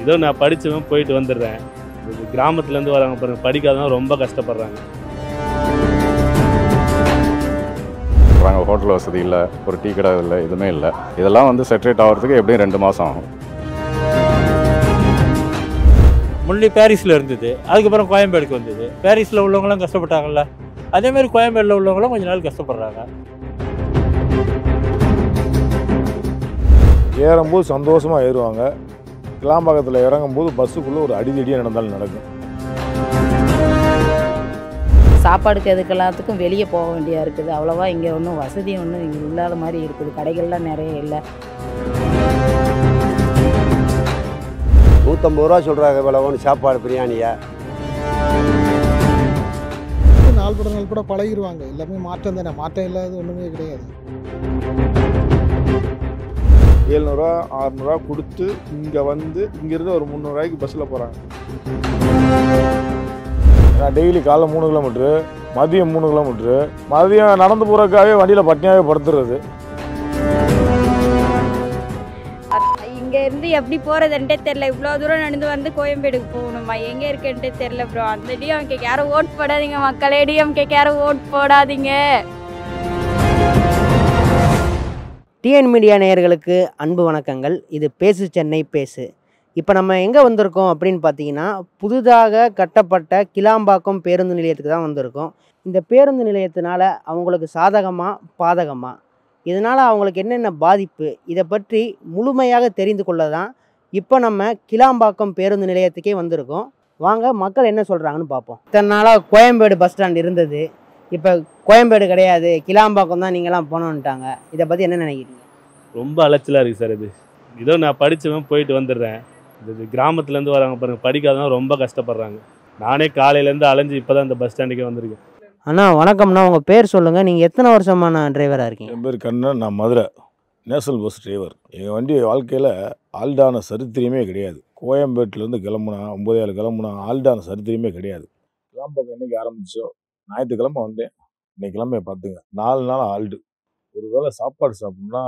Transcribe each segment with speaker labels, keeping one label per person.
Speaker 1: ஏதோ நான் படித்தவன் போயிட்டு வந்துடுறேன் இது கிராமத்துலேருந்து வராங்க பாருங்க படிக்காதவங்க ரொம்ப கஷ்டப்படுறாங்க
Speaker 2: சொல்கிறாங்க ஹோட்டல் வசதி இல்லை ஒரு டீ கடை இல்லை எதுவுமே இல்லை இதெல்லாம் வந்து செட்ரேட் ஆகிறதுக்கு எப்படியும் ரெண்டு மாதம் ஆகும்
Speaker 3: முன்னாடி பாரிஸில் இருந்தது அதுக்கப்புறம் கோயம்பேடுக்கு வந்தது பாரிஸில் உள்ளவங்களாம் கஷ்டப்பட்டாங்கல்ல அதே மாதிரி கோயம்பேடில் உள்ளவங்களும் கொஞ்ச நாள் கஷ்டப்படுறாங்க
Speaker 4: ஏறும்போது சந்தோஷமாக ஏறுவாங்க கிளாம்பாக்கத்தில் இறங்கும்போது பஸ்ஸுக்குள்ளே ஒரு அடிதடியாக நடந்தாலும் நடக்கும்
Speaker 5: சாப்பாடுக்கு எதுக்கு எல்லாத்துக்கும் வெளியே போக வேண்டியா இருக்குது அவ்வளோவா இங்கே ஒன்றும் வசதி ஒன்றும் இங்கே இல்லாத மாதிரி இருக்குது கடைகள்லாம் நிறைய இல்லை
Speaker 6: நூற்றம்பது ரூபா சொல்கிறாங்க விலவோன்னு சாப்பாடு பிரியாணியை
Speaker 7: நாள் பட நாள் பட பழகிடுவாங்க எல்லாமே மாற்றம் தானே மாற்றம் இல்லாத ஒன்றுமே கிடையாது
Speaker 4: ஏழ்நூறுவா ஆறுநூறுவா கொடுத்து இங்கே வந்து இங்கேருந்து ஒரு முந்நூறுரூவாய்க்கு பஸ்ஸில் போகிறாங்க நான் டெய்லி காலைல மூணு கிலோமீட்ரு மதியம் மூணு கிலோமீட்ரு மதியம் நடந்து போகிறக்காகவே வண்டியில் பட்னியாகவே படுத்துறது
Speaker 8: இங்க இருந்து எப்படி போறதுன்ட்டே தெரியல இவ்வளோ தூரம் நடந்து வந்து கோயம்பேடுக்கு போகணுமா எங்க இருக்குன்ட்டே தெரியல ப்ரோ அந்த டிஎம்கேக்கு யாரும் ஓட் போடாதீங்க மக்களே டிஎம்கேக்கு யாரும் ஓட் போடாதீங்க
Speaker 9: டிஎன் மீடியா நேயர்களுக்கு அன்பு வணக்கங்கள் இது பேசு சென்னை பேசு இப்போ நம்ம எங்கே வந்திருக்கோம் அப்படின்னு பார்த்தீங்கன்னா புதிதாக கட்டப்பட்ட கிளாம்பாக்கம் பேருந்து நிலையத்துக்கு தான் வந்திருக்கோம் இந்த பேருந்து நிலையத்தினால அவங்களுக்கு சாதகமா பாதகமா இதனால் அவங்களுக்கு என்னென்ன பாதிப்பு இதை பற்றி முழுமையாக தெரிந்து கொள்ள தான் இப்போ நம்ம கிளாம்பாக்கம் பேருந்து நிலையத்துக்கே வந்திருக்கோம் வாங்க மக்கள் என்ன சொல்கிறாங்கன்னு பார்ப்போம் இத்தனை நாளாக கோயம்பேடு பஸ் ஸ்டாண்ட் இருந்தது இப்போ கோயம்பேடு கிடையாது கிளாம்பாக்கம் தான் நீங்களாம் போனோன்ட்டாங்க இதை பற்றி என்ன நினைக்கிறீங்க
Speaker 1: ரொம்ப அலைச்சலாக இருக்குது சார் இது ஏதோ நான் படித்தவன் போயிட்டு வந்துடுறேன் இது கிராமத்துலேருந்து வராங்க பாருங்க படிக்காதவங்க ரொம்ப கஷ்டப்படுறாங்க நானே காலையிலேருந்து அலைஞ்சு இப்போ தான் இந்த பஸ் ஸ்டாண்டுக்கே வந்திருக்கேன்
Speaker 9: அண்ணா வணக்கம்ண்ணா உங்கள் பேர் சொல்லுங்கள் நீங்கள் எத்தனை வருஷமான டிரைவராக இருக்கீங்க
Speaker 4: என் பேர் கண்ணன் நான் மதுரை நேஷனல் பஸ் டிரைவர் எங்கள் வண்டி வாழ்க்கையில் ஆல்டான சரித்திரமே கிடையாது கோயம்பேட்டிலேருந்து கிளம்புனா ஒம்பது ஏழு கிளம்புனா ஆல்டான சரித்திரமே கிடையாது கிளம்பக்கம் என்னைக்கு ஆரம்பிச்சோ ஞாயிற்றுக்கிழமை வந்தேன் இன்னைக்கு கிளம்ப பார்த்துங்க நாலு நாள் ஆல்டு ஒரு வேளை சாப்பாடு சாப்பிட்ணுன்னா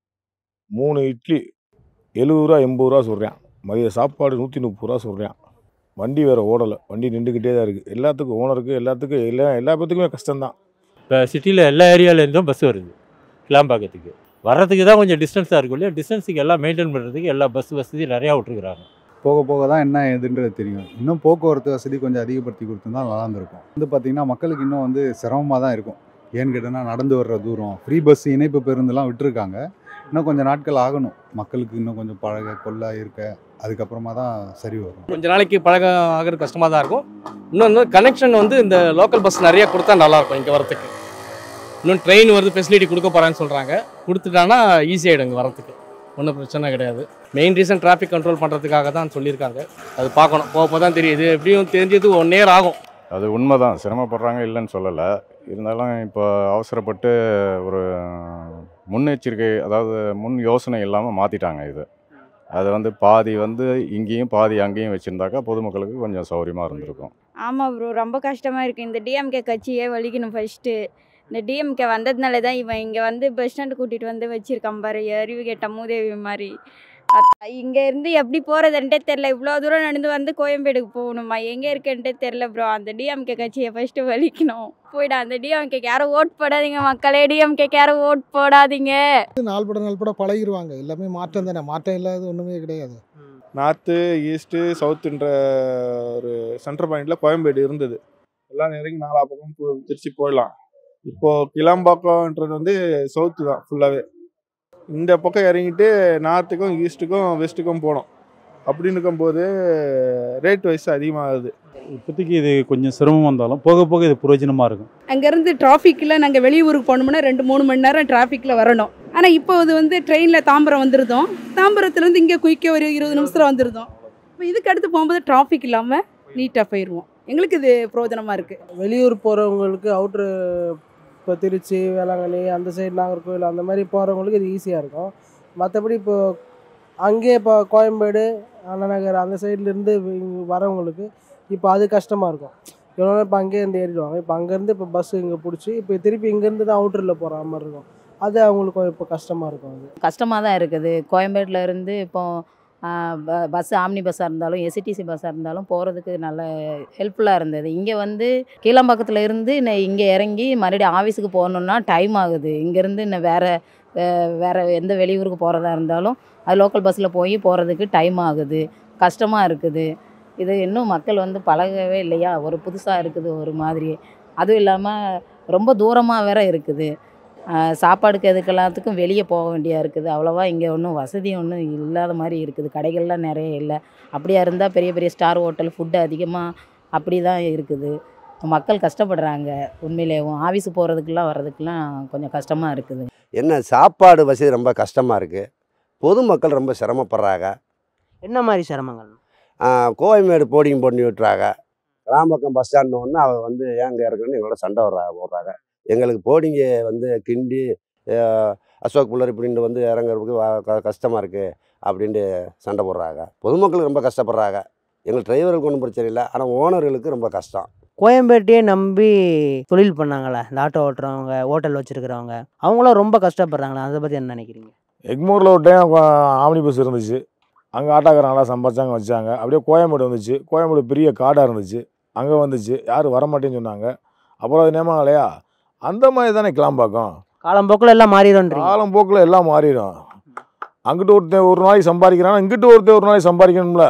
Speaker 4: மூணு இட்லி எழுபது ரூபா எண்பது ரூபா சொல்கிறேன் மதிய சாப்பாடு நூற்றி முப்பது ரூபா சொல்கிறேன் வண்டி வேறு ஓடலை வண்டி நின்றுக்கிட்டே தான் இருக்குது எல்லாத்துக்கும் ஓனருக்கு எல்லாத்துக்கும் எல்லா எல்லா பேத்துக்குமே கஷ்டம்தான்
Speaker 3: இப்போ சிட்டியில் எல்லா ஏரியாவிலேருந்தும் பஸ் வருது கிளாம்பாக்கத்துக்கு வர்றதுக்கு தான் கொஞ்சம் டிஸ்டன்ஸாக இருக்கும் இல்லையா டிஸ்டன்ஸுக்கு எல்லாம் மெயின்டைன் பண்ணுறதுக்கு எல்லா பஸ் வசதி நிறையா விட்டுருக்குறாங்க
Speaker 10: போக போக தான் என்ன ஏதுன்றது தெரியும் இன்னும் போக்குவரத்து வசதி கொஞ்சம் அதிகப்படுத்தி கொடுத்துருந்தா நல்லா இருந்திருக்கும் வந்து பார்த்திங்கன்னா மக்களுக்கு இன்னும் வந்து சிரமமாக தான் இருக்கும் ஏன்னு கேட்டோன்னா நடந்து வர்ற தூரம் ஃப்ரீ பஸ் இணைப்பு பேருந்துலாம் விட்டுருக்காங்க இன்னும் கொஞ்சம் நாட்கள் ஆகணும் மக்களுக்கு இன்னும் கொஞ்சம் பழக கொள்ள இருக்க அதுக்கப்புறமா தான் சரி வரும்
Speaker 11: கொஞ்ச நாளைக்கு பழக ஆகிறது கஷ்டமாக தான் இருக்கும் இன்னொன்று கனெக்ஷன் வந்து இந்த லோக்கல் பஸ் நிறைய கொடுத்தா நல்லாயிருக்கும் இங்கே வரத்துக்கு இன்னும் ட்ரெயின் வருது ஃபெசிலிட்டி கொடுக்க போகிறான்னு சொல்கிறாங்க கொடுத்துட்டாங்கன்னா ஈஸியாகிடும் இங்கே வரத்துக்கு ஒன்றும் பிரச்சனை கிடையாது மெயின் ரீசன் டிராஃபிக் கண்ட்ரோல் பண்ணுறதுக்காக தான் சொல்லியிருக்காங்க அது பார்க்கணும் போக போக தான் தெரியுது எப்படியும் தெரிஞ்சது ஒன் நேர் ஆகும்
Speaker 2: அது உண்மை தான் சிரமப்படுறாங்க இல்லைன்னு சொல்லலை இருந்தாலும் இப்போ அவசரப்பட்டு ஒரு முன்னெச்சரிக்கை அதாவது முன் யோசனை இல்லாமல் மாற்றிட்டாங்க இது அது வந்து பாதி வந்து இங்கேயும் பாதி அங்கேயும் வச்சுருந்தாக்கா பொதுமக்களுக்கு கொஞ்சம் சௌகரியமாக இருந்திருக்கும்
Speaker 8: ஆமாம் ப்ரோ ரொம்ப கஷ்டமாக இருக்குது இந்த டிஎம்கே கட்சியே வலிக்கணும் ஃபஸ்ட்டு இந்த டிஎம்கே வந்ததுனால தான் இவன் இங்கே வந்து பஸ் ஸ்டாண்டு கூட்டிகிட்டு வந்து வச்சிருக்கான் பாரு அறிவு கேட்ட மூதேவி மாதிரி இங்கே இருந்து எப்படி போகிறதுன்ட்டே தெரில இவ்வளோ தூரம் நடந்து வந்து கோயம்பேடுக்கு போகணுமா எங்கே இருக்குன்ட்டே தெரில ப்ரோ அந்த டிஎம்கே கட்சியை ஃபஸ்ட்டு வலிக்கணும் போயிடா அந்த டிஎம்கேக்கு யாரும் ஓட் போடாதீங்க மக்களே டிஎம்கேக்கு யாரும் ஓட் போடாதீங்க
Speaker 7: நாள் பட நாள் பட பழகிடுவாங்க எல்லாமே மாற்றம் தானே மாற்றம் இல்லாத ஒன்றுமே கிடையாது
Speaker 4: நார்த்து ஈஸ்ட்டு சவுத்துன்ற ஒரு சென்டர் பாயிண்டில் கோயம்பேடு இருந்தது எல்லாம் நெருங்கி நாலா பக்கம் போ- திருச்சி போயிடலாம் இப்போது கிளம்பாக்கம்ன்றது வந்து சவுத்து தான் ஃபுல்லாகவே இந்த பக்கம் இறங்கிட்டு நார்த்துக்கும் ஈஸ்ட்டுக்கும் வெஸ்ட்டுக்கும் போனோம் அப்படின்னு இருக்கும்போது ரேட் வைஸ் அதிகமாகுது
Speaker 12: இப்போதைக்கு இது கொஞ்சம் சிரமமாக இருந்தாலும் போக போக இது பிரயோஜனமாக இருக்கும்
Speaker 13: அங்கேருந்து டிராஃபிக்கில் நாங்கள் வெளியூருக்கு போகணும்னா ரெண்டு மூணு மணி நேரம் டிராஃபிக்கில் வரணும் ஆனால் இப்போ இது வந்து ட்ரெயினில் தாம்பரம் வந்துருந்தோம் தாம்பரத்துலேருந்து இங்கே குயிக்க ஒரு இருபது நிமிஷத்தில் வந்துருந்தோம் இப்போ இதுக்கு அடுத்து போகும்போது டிராஃபிக் இல்லாமல் நீட்டாக போயிடுவோம் எங்களுக்கு இது பிரயோஜனமாக இருக்குது
Speaker 14: வெளியூர் போகிறவங்களுக்கு அவுட்ரு இப்போ திருச்சி வேளாங்கண்ணி அந்த சைடு நாகர்கோவில் அந்த மாதிரி போகிறவங்களுக்கு இது ஈஸியாக இருக்கும் மற்றபடி இப்போ அங்கேயே இப்போ கோயம்பேடு அண்ணா நகர் அந்த சைட்லேருந்து வரவங்களுக்கு இப்போ அது கஷ்டமாக இருக்கும் இவ்வளோ இப்போ அங்கேயே இருந்து ஏறிடுவாங்க இப்போ அங்கேருந்து இப்போ பஸ் இங்கே பிடிச்சி இப்போ திருப்பி இங்கேருந்து தான் அவுட்டரில் போகிற மாதிரி இருக்கும் அது அவங்களுக்கு இப்போ கஷ்டமாக இருக்கும் அது
Speaker 5: கஷ்டமாக தான் இருக்குது கோயம்பேட்டில் இருந்து இப்போ பஸ் ஆம்னி பஸ்ஸாக இருந்தாலும் எஸ்சிடிசி பஸ்ஸாக இருந்தாலும் போகிறதுக்கு நல்ல ஹெல்ப்ஃபுல்லாக இருந்தது இங்கே வந்து கீழம்பாக்கத்தில் இருந்து நான் இங்கே இறங்கி மறுபடியும் ஆஃபீஸுக்கு போகணுன்னா டைம் ஆகுது இங்கேருந்து இன்னும் வேறு வேறு எந்த வெளியூருக்கு போகிறதா இருந்தாலும் அது லோக்கல் பஸ்ஸில் போய் போகிறதுக்கு டைம் ஆகுது கஷ்டமாக இருக்குது இது இன்னும் மக்கள் வந்து பழகவே இல்லையா ஒரு புதுசாக இருக்குது ஒரு மாதிரி அதுவும் இல்லாமல் ரொம்ப தூரமாக வேற இருக்குது ஆஹ் சாப்பாடுக்கு எதுக்கு எல்லாத்துக்கும் வெளியே போக வேண்டியா இருக்குது அவ்வளோவா இங்கே ஒன்றும் வசதி ஒன்றும் இல்லாத மாதிரி இருக்குது கடைகள்லாம் நிறைய இல்லை அப்படியா இருந்தால் பெரிய பெரிய ஸ்டார் ஹோட்டல் ஃபுட்டு அதிகமாக அப்படி தான் இருக்குது மக்கள் கஷ்டப்படுறாங்க உண்மையிலேயும் ஆஃபீஸு போகிறதுக்கெல்லாம் வர்றதுக்கெல்லாம் கொஞ்சம் கஷ்டமாக இருக்குது
Speaker 6: என்ன சாப்பாடு வசதி ரொம்ப கஷ்டமாக இருக்குது பொதுமக்கள் ரொம்ப சிரமப்படுறாங்க
Speaker 9: என்ன மாதிரி சிரமங்கள்
Speaker 6: ஆஹ் கோயம்பேடு போடிங் பண்ணி விட்டுறாங்க கிளாம்பக்கம் பஸ் ஸ்டாண்ட் ஒன்று அவ வந்து ஏங்க இருக்குன்னு எங்களோட சண்டை வர்றா போடுறாங்க எங்களுக்கு போடிங்கு வந்து கிண்டி ஆஹ் அசோக் புல்லர் இப்படின்ட்டு வந்து இறங்குறதுக்கு வ- க- கஷ்டமாக இருக்குது அப்படின்ட்டு சண்டை போடுறாங்க பொதுமக்களுக்கு ரொம்ப கஷ்டப்படுறாங்க எங்கள் டிரைவர்களுக்கு ஒன்றும் பிரச்சனை இல்லை ஆனால் ஓனர்களுக்கு ரொம்ப கஷ்டம்
Speaker 9: கோயம்பேட்டையே நம்பி தொழில் பண்ணாங்களே இந்த ஆட்டோ ஓட்டுறவங்க ஹோட்டல் வச்சுருக்கிறவங்க அவங்களாம் ரொம்ப கஷ்டப்படுறாங்களா அதை பற்றி என்ன நினைக்கிறீங்க
Speaker 4: எக்மூரில் ஒரு டைம் ஆம்னி பஸ் இருந்துச்சு அங்கே ஆட்டோக்காரன் நல்லா சம்பாதிச்சாங்க வச்சாங்க அப்படியே கோயம்பேடு வந்துச்சு கோயம்பேடு பெரிய காடாக இருந்துச்சு அங்கே வந்துச்சு யாரும் வரமாட்டேன்னு சொன்னாங்க அப்புறம் அது நேமா இல்லையா அந்த மாதிரி தானே கிளாம்பாக்கம்
Speaker 9: காலம்போக்கில் எல்லாம் மாறிடும்ன்றீங்க
Speaker 4: காலம் போக்கில் எல்லாம் மாறிடும் அங்கிட்டு ஒருத்தன் ஒரு நாளைக்கு சம்பாதிக்கிறான் இங்கிட்டு ஒருத்தன் ஒரு நாளைக்கு சம்பாதிக்கணும்ல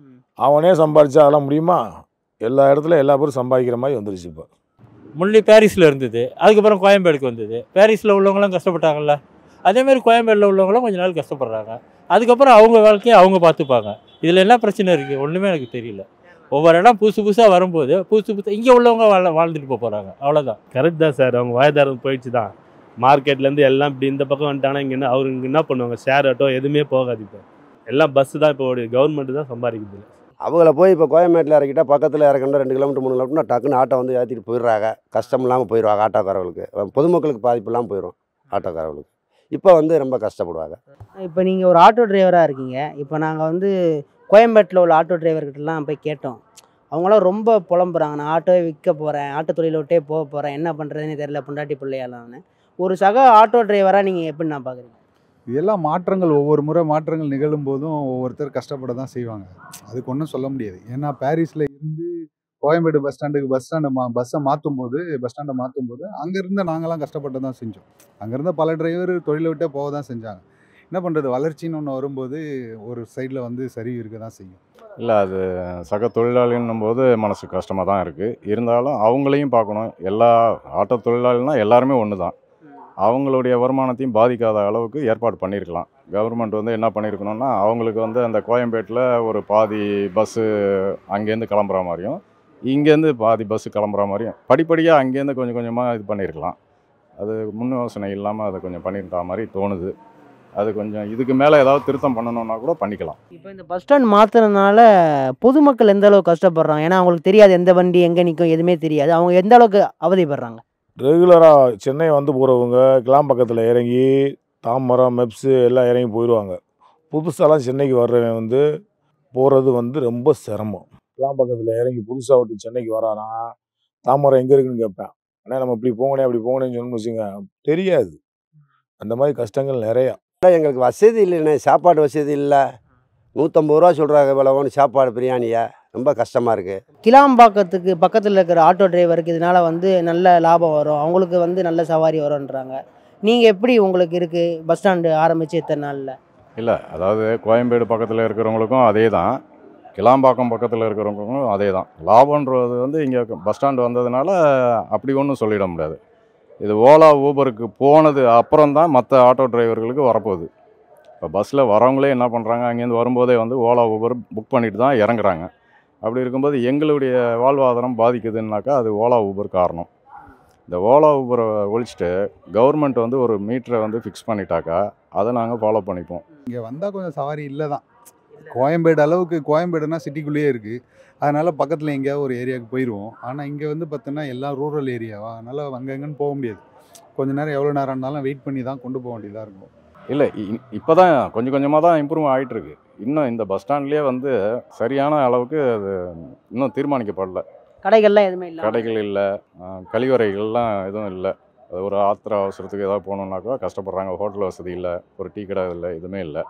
Speaker 4: அவனே சம்பாதிச்சா அதெல்லாம் முடியுமா எல்லா இடத்துல எல்லா பேரும் சம்பாதிக்கிற மாதிரி வந்துருச்சு இப்போ
Speaker 3: முன்னாடி பாரிஸில் இருந்தது அதுக்கப்புறம் கோயம்பேடுக்கு வந்தது பாரிஸில் உள்ளவங்களாம் கஷ்டப்பட்டாங்கல்ல அதேமாதிரி கோயம்பேடில் உள்ளவங்களும் கொஞ்ச நாள் கஷ்டப்படுறாங்க அதுக்கப்புறம் அவங்க வாழ்க்கையை அவங்க பார்த்துப்பாங்க இதில் என்ன பிரச்சனை இருக்குது ஒன்றுமே எனக்கு தெரியல ஒவ்வொரு இடம் புதுசு புதுசாக வரும்போது புதுசு புதுசு இங்கே உள்ளவங்க வாழ வாழ்ந்துட்டு போக போகிறாங்க அவ்வளோதான்
Speaker 1: கரெக்ட் தான் சார் அவங்க வாய்தாரம் போயிடுச்சு தான் மார்க்கெட்லேருந்து எல்லாம் இப்படி இந்த பக்கம் வந்துட்டாங்கன்னா இங்கே என்ன அவரு இங்கே என்ன பண்ணுவாங்க ஷேர் ஆட்டோ எதுவுமே போகாது இப்போ எல்லாம் பஸ்ஸு தான் இப்போ ஓடுது கவர்மெண்ட் தான் சம்பாதிக்குது
Speaker 6: அவங்கள போய் இப்போ கோயம்பேட்டில் இறக்கிட்டா பக்கத்தில் இறக்கணும் ரெண்டு கிலோமீட்டர் மூணு கிலோமீட்டர் டக்குன்னு ஆட்டோ வந்து ஏற்றிட்டு போயிடுறாங்க கஷ்டம் இல்லாமல் போயிடுவாங்க ஆட்டோக்காரர்களுக்கு பொதுமக்களுக்கு பாதிப்பு இல்லாமல் போயிடும் ஆட்டோக்காரர்களுக்கு இப்போ வந்து ரொம்ப கஷ்டப்படுவாங்க
Speaker 9: இப்போ நீங்கள் ஒரு ஆட்டோ டிரைவராக இருக்கீங்க இப்போ நாங்கள் வந்து கோயம்பேட்டில் உள்ள ஆட்டோ டிரைவர்கிட்டலாம் போய் கேட்டோம் அவங்களாம் ரொம்ப புலம்புறாங்க நான் ஆட்டோவே விற்க போகிறேன் ஆட்டோ தொழிலை விட்டே போக போகிறேன் என்ன பண்ணுறதுன்னு தெரியல பொண்டாட்டி பிள்ளையாலான்னு ஒரு சக ஆட்டோ டிரைவராக நீங்கள் எப்படி நான் பார்க்குறீங்க
Speaker 10: இதெல்லாம் மாற்றங்கள் ஒவ்வொரு முறை மாற்றங்கள் நிகழும் போதும் ஒவ்வொருத்தர் கஷ்டப்பட தான் செய்வாங்க அதுக்கு ஒன்றும் சொல்ல முடியாது ஏன்னா பாரிஸில் இருந்து கோயம்பேடு பஸ் ஸ்டாண்டுக்கு பஸ் ஸ்டாண்டை மா பஸ்ஸை மாற்றும் போது பஸ் ஸ்டாண்டை மாற்றும் போது அங்கேருந்து நாங்களாம் கஷ்டப்பட்டு தான் செஞ்சோம் அங்கேருந்து பல டிரைவர் தொழிலை விட்டே போக தான் செஞ்சாங்க என்ன பண்ணுறது வளர்ச்சின்னு ஒன்று வரும்போது ஒரு சைடில் வந்து சரி இருக்க தான் செய்யும்
Speaker 2: இல்லை அது சக தொழிலாளின்னும் போது மனசு கஷ்டமாக தான் இருக்குது இருந்தாலும் அவங்களையும் பார்க்கணும் எல்லா ஆட்டோ தொழிலாளினா எல்லாருமே ஒன்று தான் அவங்களுடைய வருமானத்தையும் பாதிக்காத அளவுக்கு ஏற்பாடு பண்ணியிருக்கலாம் கவர்மெண்ட் வந்து என்ன பண்ணியிருக்கணும்னா அவங்களுக்கு வந்து அந்த கோயம்பேட்டில் ஒரு பாதி பஸ்ஸு அங்கேருந்து கிளம்புற மாதிரியும் இங்கேருந்து பாதி பஸ்ஸு கிளம்புற மாதிரியும் படிப்படியாக அங்கேருந்து கொஞ்சம் கொஞ்சமாக இது பண்ணியிருக்கலாம் அது முன் யோசனை இல்லாமல் அதை கொஞ்சம் பண்ணியிருந்த மாதிரி தோணுது அது கொஞ்சம் இதுக்கு மேலே ஏதாவது திருத்தம் பண்ணணும்னா கூட பண்ணிக்கலாம்
Speaker 9: இப்போ இந்த பஸ் ஸ்டாண்ட் மாற்றுறதுனால பொதுமக்கள் எந்த அளவுக்கு கஷ்டப்படுறாங்க ஏன்னா அவங்களுக்கு தெரியாது எந்த வண்டி எங்கே நிற்கும் எதுவுமே தெரியாது அவங்க எந்த அளவுக்கு அவதிப்படுறாங்க
Speaker 4: ரெகுலராக சென்னை வந்து போகிறவங்க கிளாம்பக்கத்தில் இறங்கி தாம்பரம் மெப்ஸு எல்லாம் இறங்கி போயிடுவாங்க புதுசாலாம் சென்னைக்கு வர்றவன் வந்து போகிறது வந்து ரொம்ப சிரமம் கிளாம்பக்கத்தில் இறங்கி புதுசாக ஒருத்தர் சென்னைக்கு வரானா தாம்பரம் எங்கே இருக்குன்னு கேட்பேன் ஆனால் நம்ம இப்படி போங்கனே அப்படி போங்கன்னு சொன்னு வச்சுங்க தெரியாது அந்த மாதிரி கஷ்டங்கள் நிறையா
Speaker 6: இல்லை எங்களுக்கு வசதி இல்லைண்ணே சாப்பாடு வசதி இல்லை நூற்றம்பது ரூபா சொல்கிறாங்க விலவோன்னு சாப்பாடு பிரியாணியை ரொம்ப கஷ்டமாக இருக்குது
Speaker 9: கிளாம்பாக்கத்துக்கு பக்கத்தில் இருக்கிற ஆட்டோ டிரைவருக்கு இதனால வந்து நல்ல லாபம் வரும் அவங்களுக்கு வந்து நல்ல சவாரி வரும்ன்றாங்க நீங்கள் எப்படி உங்களுக்கு இருக்குது பஸ் ஸ்டாண்டு ஆரம்பித்து இத்தனை நாளில்
Speaker 2: இல்லை அதாவது கோயம்பேடு பக்கத்தில் இருக்கிறவங்களுக்கும் அதே தான் கிளாம்பாக்கம் பக்கத்தில் இருக்கிறவங்களுக்கும் அதே தான் லாபன்றது வந்து இங்கே பஸ் ஸ்டாண்டு வந்ததுனால அப்படி ஒன்றும் சொல்லிட முடியாது இது ஓலா ஊபருக்கு போனது அப்புறம் தான் மற்ற ஆட்டோ டிரைவர்களுக்கு வரப்போகுது இப்போ பஸ்ஸில் வரவங்களே என்ன பண்ணுறாங்க அங்கேருந்து வரும்போதே வந்து ஓலா ஊபர் புக் பண்ணிட்டு தான் இறங்குறாங்க அப்படி இருக்கும்போது எங்களுடைய வாழ்வாதாரம் பாதிக்குதுன்னாக்கா அது ஓலா ஊபர் காரணம் இந்த ஓலா ஊபரை ஒழிச்சிட்டு கவர்மெண்ட் வந்து ஒரு மீட்டரை வந்து ஃபிக்ஸ் பண்ணிட்டாக்கா அதை நாங்கள் ஃபாலோ பண்ணிப்போம்
Speaker 10: இங்கே வந்தால் கொஞ்சம் சவாரி இல்லை தான் கோயம்பேடு அளவுக்கு கோயம்பேடுனா சிட்டிக்குள்ளேயே இருக்குது அதனால் பக்கத்தில் எங்கேயாவது ஒரு ஏரியாவுக்கு போயிடுவோம் ஆனால் இங்கே வந்து பார்த்தோன்னா எல்லாம் ரூரல் ஏரியாவா அதனால் அங்கங்கன்னு போக முடியாது கொஞ்ச நேரம் எவ்வளோ நேரம் இருந்தாலும் வெயிட் பண்ணி தான் கொண்டு போக வேண்டியதாக இருக்கும்
Speaker 2: இல்லை இப்போ தான் கொஞ்சம் கொஞ்சமாக தான் இம்ப்ரூவ் ஆகிட்டுருக்கு இன்னும் இந்த பஸ் ஸ்டாண்ட்லேயே வந்து சரியான அளவுக்கு அது இன்னும் தீர்மானிக்கப்படல
Speaker 9: கடைகள்லாம் எதுவுமே இல்லை
Speaker 2: கடைகள் இல்லை கழிவறைகள்லாம் எதுவும் இல்லை அது ஒரு ஆத்திர அவசரத்துக்கு ஏதாவது போகணுன்னாக்கா கஷ்டப்படுறாங்க ஹோட்டல் வசதி இல்லை ஒரு டீ கடை இல்லை எதுவுமே இல்லை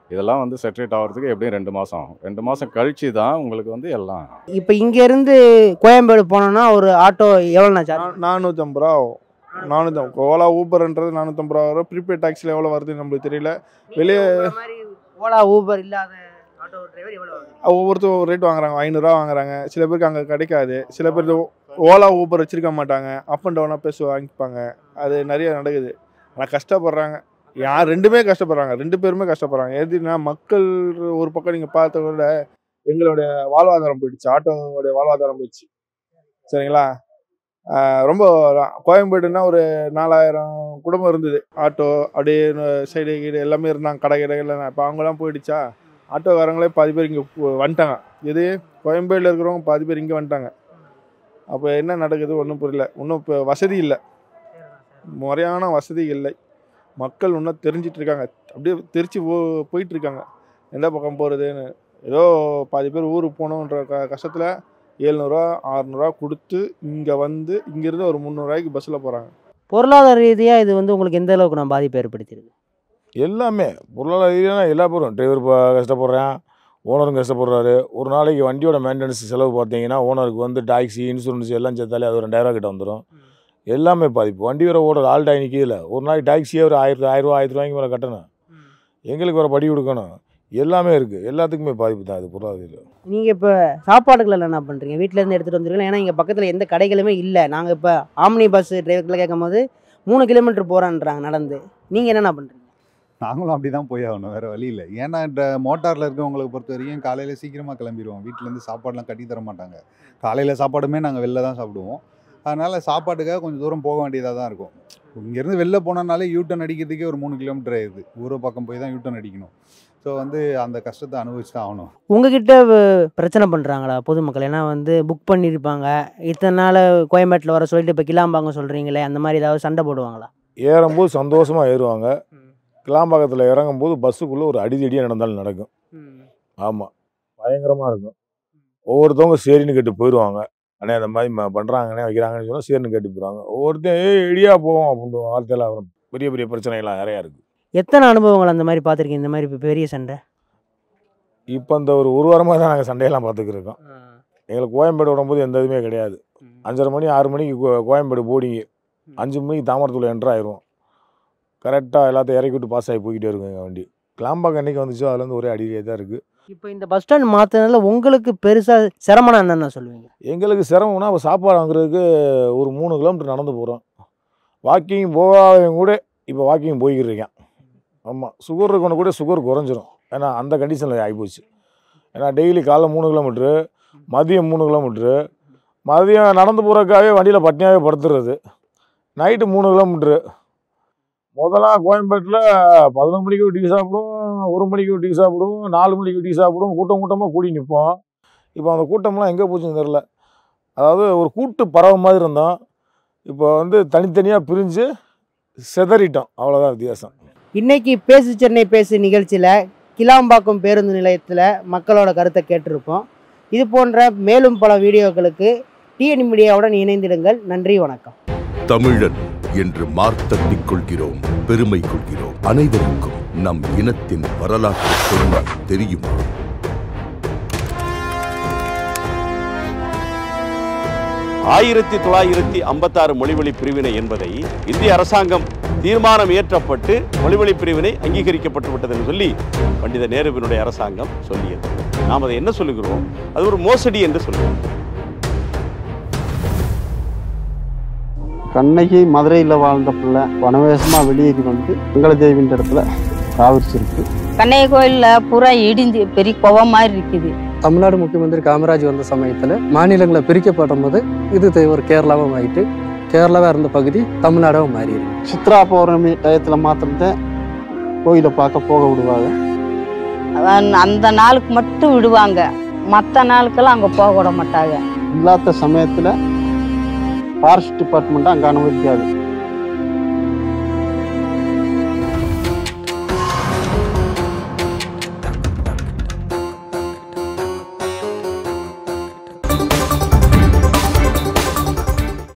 Speaker 2: இதெல்லாம் வந்து செட்ரேட் ஆகிறதுக்கு எப்படியும் ரெண்டு மாதம் ஆகும் ரெண்டு மாதம் கழிச்சு தான் உங்களுக்கு வந்து எல்லாம்
Speaker 9: இப்போ இங்கேருந்து கோயம்பேடு போனோம்னா ஒரு ஆட்டோ எவ்வளோண்ணா சார்ஜ்
Speaker 15: நானூற்றம்பது ரூபா ஆகும் நானூற்றம்பது ஓலா ஊபர்ன்றது நானூற்றம்பது ரூபா வரும் ப்ரீபெய்ட் டாக்ஸில் எவ்வளோ வருதுன்னு நம்மளுக்கு தெரியல வெளியே
Speaker 9: ஓலா ஊபர் இல்லாத ஆட்டோ டிரைவர் எவ்வளோ
Speaker 15: ஒவ்வொருத்தரும் ஒரு ரேட் வாங்குறாங்க ஐநூறுரூவா வாங்குறாங்க சில பேருக்கு அங்கே கிடைக்காது சில பேர் ஓலா ஊபர் வச்சிருக்க மாட்டாங்க அப் அண்ட் டவுனாக பேச வாங்கிப்பாங்க அது நிறைய நடக்குது ஆனால் கஷ்டப்படுறாங்க யார் ரெண்டுமே கஷ்டப்படுறாங்க ரெண்டு பேருமே கஷ்டப்படுறாங்க எதுனா மக்கள் ஒரு பக்கம் நீங்கள் பார்த்த விட எங்களுடைய வாழ்வாதாரம் போயிடுச்சு ஆட்டோவோடைய வாழ்வாதாரம் போயிடுச்சு சரிங்களா ஆஹ் ரொம்ப கோயம்பேடுனா ஒரு நாலாயிரம் குடும்பம் இருந்தது ஆட்டோ அப்படியே சைடு கீடு எல்லாமே இருந்தாங்க கடை கடைகள் இப்போ அவங்களாம் போயிடுச்சா ஆட்டோக்காரங்களே பாதி பேர் இங்கே வந்துட்டாங்க எது கோயம்பேடில் இருக்கிறவங்க பாதி பேர் இங்கே வந்துட்டாங்க அப்போ என்ன நடக்குது ஒன்றும் புரியல இன்னும் இப்போ வசதி இல்லை முறையான வசதி இல்லை மக்கள் இன்னும் தெரிஞ்சிட்டு இருக்காங்க அப்படியே தெரிச்சு போ போயிட்டு இருக்காங்க எந்த பக்கம் போகிறதுன்னு ஏதோ பாதி பேர் ஊருக்கு போகணுன்ற க கஷ்டத்தில் ஏழ்நூறுவா அறநூறுவா கொடுத்து இங்கே வந்து இங்கேருந்து ஒரு முந்நூறுரூவாய்க்கு பஸ்ஸில் போகிறாங்க
Speaker 9: பொருளாதார ரீதியாக இது வந்து உங்களுக்கு எந்த அளவுக்கு நான் பாதிப்பு ஏற்படுத்தியிருக்கு
Speaker 4: எல்லாமே பொருளாதார ரீதியாக எல்லா பேரும் டிரைவர் இப்போ கஷ்டப்படுறேன் ஓனரும் கஷ்டப்படுறாரு ஒரு நாளைக்கு வண்டியோட மெயின்டெனன்ஸ் செலவு பார்த்தீங்கன்னா ஓனருக்கு வந்து டாக்ஸி இன்சூரன்ஸ் எல்லாம் சேர்த்தாலே அது ஒரு ரெண்டாயிரம் கிட்ட வந்துடும் எல்லாமே பாதிப்பு வண்டி வேறு ஓடுற ஆல்டாக நிற்கல ஒரு நாளைக்கு டாக்ஸியே ஒரு ஆயிரத்து ஆயிரரூவா ஆயிரத்து ரூபாய்க்கு மேலே கட்டணும் எங்களுக்கு ஒரு படி கொடுக்கணும் எல்லாமே இருக்குது எல்லாத்துக்குமே பாதிப்பு தான் இது பொருளாதார
Speaker 9: நீங்கள் இப்போ சாப்பாடுகள் என்ன பண்ணுறீங்க வீட்டிலேருந்து எடுத்துகிட்டு வந்துருக்கீங்க ஏன்னா இங்கே பக்கத்தில் எந்த கடைகளுமே இல்லை நாங்கள் இப்போ ஆம்னி பஸ் டிரைவர்களை கேட்கும் போது மூணு கிலோமீட்டர் போகிறான்றாங்க நடந்து நீங்கள் என்னென்ன பண்ணுறீங்க
Speaker 10: நாங்களும் அப்படி தான் போய் ஆகணும் வேறு வழி இல்லை ஏன்னா இந்த மோட்டாரில் இருக்கவங்களுக்கு பொறுத்த வரைக்கும் காலையில் சீக்கிரமாக கிளம்பிடுவோம் வீட்டிலேருந்து சாப்பாடுலாம் கட்டி தர மாட்டாங்க காலையில் சாப்பாடுமே நாங்கள் வெளில தான் சாப்பிடுவோம் அதனால் சாப்பாட்டுக்காக கொஞ்சம் தூரம் போக வேண்டியதாக தான் இருக்கும் இங்கேருந்து வெளில போனனாலே யூட்டன் அடிக்கிறதுக்கே ஒரு மூணு கிலோமீட்டர் ஆயிடுது ஊரை பக்கம் போய் தான் யூட்டன் அடிக்கணும் ஸோ வந்து அந்த கஷ்டத்தை அனுபவிச்சு தான் ஆகணும்
Speaker 9: உங்ககிட்ட வ- பிரச்சனை பண்ணுறாங்களா பொதுமக்கள் ஏன்னா வந்து புக் பண்ணியிருப்பாங்க இத்தனை நாள் கோயம்பேட்டில் வர சொல்லிட்டு இப்போ கிளாம்பாங்க சொல்கிறீங்களே அந்த மாதிரி ஏதாவது சண்டை போடுவாங்களா
Speaker 4: ஏறும்போது சந்தோஷமாக ஏறுவாங்க கிளாம்பாக்கத்தில் இறங்கும்போது பஸ்ஸுக்குள்ளே ஒரு அடிதடியாக நடந்தாலும் நடக்கும் ஆமாம் பயங்கரமாக இருக்கும் ஒவ்வொருத்தவங்க சரின்னு கேட்டு போயிடுவாங்க அண்ணே அந்த மாதிரி ம- பண்றாங்கண்ணே வைக்கிறாங்கன்னு சொன்னால் சரின்னு கேட்டு போயிடுவாங்க ஒவ்வொருத்தன் ஏய் இடியா போவோம் அப்படின்ற வார்த்தையில் வரும் பெரிய பெரிய பிரச்சனைகள்லாம் நிறையா இருக்குது
Speaker 9: எத்தனை அனுபவங்கள் அந்த மாதிரி பார்த்துருக்கீங்க இந்த மாதிரி இப்போ பெரிய சண்டை
Speaker 4: இப்போ இந்த ஒரு ஒரு வாரமாக தான் நாங்கள் சண்டையெல்லாம் பார்த்துக்கிருக்கோம் எங்களுக்கு கோயம்பேடு விடும்போது எந்த இதுவுமே கிடையாது அஞ்சரை மணி ஆறு மணிக்கு கோ- கோயம்பேடு போர்டிங்கு அஞ்சு மணிக்கு தாமரத்தூள் என்ட்ரு ஆயிரும் கரெக்டாக எல்லாத்தையும் இறக்கி விட்டு பாஸ் ஆகி போய்கிட்டே இருக்கும் எங்கள் வண்டி கிளாம்பாக்கம் என்னைக்கு வந்துச்சோ அதுலேருந்து ஒரே அடியிலே தான் இருக்குது
Speaker 9: இப்போ இந்த பஸ் ஸ்டாண்ட் மாற்றினால உங்களுக்கு பெருசாக சிரமம்னா என்னென்ன சொல்லுவீங்க
Speaker 4: எங்களுக்கு சிரமம்னா இப்போ சாப்பாடு வாங்குறதுக்கு ஒரு மூணு கிலோமீட்டர் நடந்து போகிறோம் வாக்கிங் போகாதவங்க கூட இப்போ வாக்கிங் போய்கிட்டு இருக்கேன் ஆமாம் சுகர் இருக்கவனு கூட சுகர் குறைஞ்சிரும் ஏன்னா அந்த கண்டிஷனில் ஆகிப்போச்சு ஏன்னா டெய்லி காலைல மூணு கிலோமீட்ரு மதியம் மூணு கிலோமீட்ரு மதியம் நடந்து போகிறதுக்காகவே வண்டியில் பட்னியாகவே படுத்துறது நைட்டு மூணு கிலோமீட்ரு முதல்ல கோயம்பேட்டில் பதினொரு மணிக்கு டீ சாப்பிடுவோம் ஒரு மணிக்கு டீ சாப்பிடுவோம் நாலு மணிக்கு டீ சாப்பிடுவோம் கூட்டம் கூட்டமாக கூடி நிற்போம் இப்போ அந்த கூட்டம்லாம் எங்கே போச்சுன்னு தெரில அதாவது ஒரு கூட்டு பறவை மாதிரி இருந்தோம் இப்போ வந்து தனித்தனியாக பிரிஞ்சு செதறிட்டோம் அவ்வளோதான் வித்தியாசம்
Speaker 9: இன்னைக்கு பேசு சென்னை பேசு நிகழ்ச்சியில் கிளாம்பாக்கம் பேருந்து நிலையத்தில் மக்களோட கருத்தை கேட்டிருப்போம் இது போன்ற மேலும் பல வீடியோக்களுக்கு டிஎன் மீடியாவுடன் இணைந்திடுங்கள் நன்றி வணக்கம்
Speaker 16: தமிழன் என்று மார்த்தட்டிக் கொள்கிறோம் பெருமை கொள்கிறோம் அனைவருக்கும் நம் இனத்தின் வரலாற்று சொன்ன தெரியுமா
Speaker 17: ஆயிரத்தி தொள்ளாயிரத்தி ஐம்பத்தாறு மொழிவழி பிரிவினை என்பதை இந்திய அரசாங்கம் தீர்மானம் இயற்றப்பட்டு மொழிவழி பிரிவினை அங்கீகரிக்கப்பட்டு விட்டது என்று சொல்லி பண்டித நேருவினுடைய அரசாங்கம் சொல்லியது நாம் அதை என்ன சொல்லுகிறோம் அது ஒரு மோசடி என்று சொல்லுவோம்
Speaker 18: கண்ணகி மதுரையில் வாழ்ந்த பிள்ளை வனவேசமாக வெளியேறி வந்து மங்களதேவின்ற இடத்துல காவிரிச்சிருக்கு
Speaker 19: கண்ணைய கோயிலில் பூரா இடிஞ்சு பெரிய குவ மாதிரி இருக்குது
Speaker 20: தமிழ்நாடு முக்கியமந்திரி காமராஜ் வந்த சமயத்தில் மாநிலங்களை பிரிக்கப்படும் போது இது தெ- ஒரு கேரளாவும் ஆயிட்டு கேரளாவாக இருந்த பகுதி தமிழ்நாடாவும் மாறிடுது
Speaker 18: சித்ரா பௌர்ணமி டயத்தில் மாத்திரம்தான் கோயிலை பார்க்க போக விடுவாங்க
Speaker 19: அவன் அந்த நாளுக்கு மட்டும் விடுவாங்க மற்ற நாளுக்கெல்லாம் அங்கே போக விட மாட்டாங்க
Speaker 18: இல்லாத சமயத்தில் ஃபாரஸ்ட் டிபார்ட்மெண்ட் அங்கே அனுமதிக்காது